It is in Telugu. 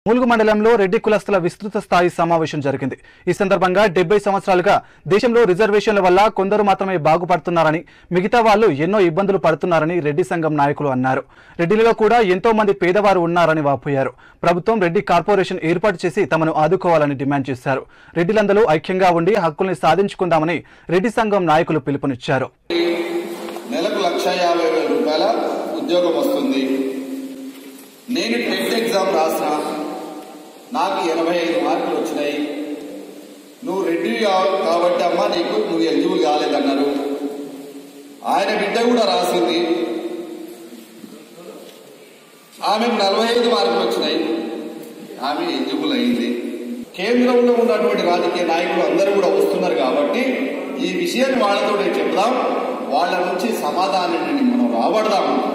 ములుగు మండలంలో రెడ్డి కులస్తుల విస్తృత స్థాయి సమావేశం జరిగింది ఈ సందర్భంగా డెబ్బై సంవత్సరాలుగా దేశంలో రిజర్వేషన్ల వల్ల కొందరు మాత్రమే బాగుపడుతున్నారని మిగతా వాళ్ళు ఎన్నో ఇబ్బందులు పడుతున్నారని రెడ్డి సంఘం నాయకులు అన్నారు రెడ్డిలలో కూడా ఎంతో మంది పేదవారు ఉన్నారని వాపోయారు ప్రభుత్వం రెడ్డి కార్పొరేషన్ ఏర్పాటు చేసి తమను ఆదుకోవాలని డిమాండ్ చేశారు రెడ్డిలందరూ ఐక్యంగా ఉండి హక్కుల్ని సాధించుకుందామని రెడ్డి సంఘం నాయకులు పిలుపునిచ్చారు నెలకు లక్ష యాభై వేల రూపాయల ఉద్యోగం వస్తుంది నేను టెట్ ఎగ్జామ్ రాసిన నాకు ఎనభై ఐదు మార్కులు వచ్చినాయి నువ్వు రెడ్డి కా- కాబట్టి అమ్మా నీకు నువ్వు ఎలిజిబుల్ కాలేదన్నారు ఆయన బిడ్డ కూడా రాసింది ఆమెకు నలభై ఐదు మార్కులు వచ్చినాయి ఆమె ఎలిజిబుల్ అయింది కేంద్రంలో ఉన్నటువంటి రాజకీయ నాయకులు అందరూ కూడా వస్తున్నారు కాబట్టి ఈ విషయాన్ని వాళ్ళతో చెప్దాం వాళ్ళ నుంచి సమాధానాన్ని మనం రాబడదాం